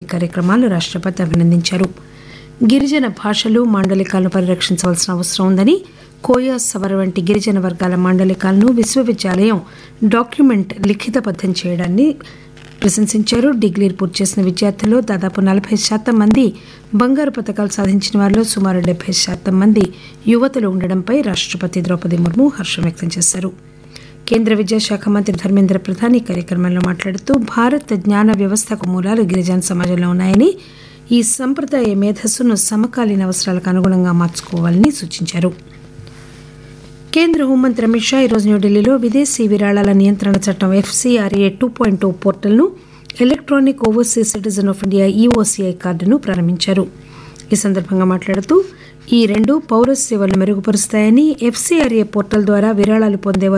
కార్యక్రమాలు రాష్టపతి అభినందించారు గిరిజన భాషలు మాండలికాలను పరిరక్షించవలసిన అవసరం ఉందని కోయా సవర వంటి గిరిజన వర్గాల మాండలికాలను విశ్వవిద్యాలయం డాక్యుమెంట్ లిఖితబద్దం చేయడాన్ని ప్రశంసించారు డిగ్రీ పూర్తి చేసిన విద్యార్థుల్లో దాదాపు నలభై శాతం మంది బంగారు పథకాలు సాధించిన వారిలో సుమారు డెబ్బై శాతం మంది యువతులు ఉండడంపై రాష్టపతి ద్రౌపది ముర్ము హర్షం వ్యక్తం చేశారు కేంద్ర విద్యాశాఖ మంత్రి ధర్మేంద్ర ప్రధాన్ ఈ కార్యక్రమంలో మాట్లాడుతూ భారత్ జ్ఞాన వ్యవస్థకు మూలాలు గిరిజన సమాజంలో ఉన్నాయని ఈ సంప్రదాయ మేధస్సును సమకాలీన అవసరాలకు అనుగుణంగా మార్చుకోవాలని సూచించారు కేంద్ర హోంమంత్రి అమిత్ షా ఈరోజు న్యూఢిల్లీలో విదేశీ విరాళాల నియంత్రణ చట్టం ఎఫ్సీఆర్ఏ టూ పాయింట్ టూ పోర్టల్ను electronic overseas citizen of India EOCI కార్డును ప్రారంభించారు ఈ సందర్భంగా మాట్లాడుతూ ఈ రెండు పౌర సేవలను మెరుగుపరుస్తాయని ఎఫ్సీఆర్ఏ పోర్టల్ ద్వారా విరాళాలు పొందే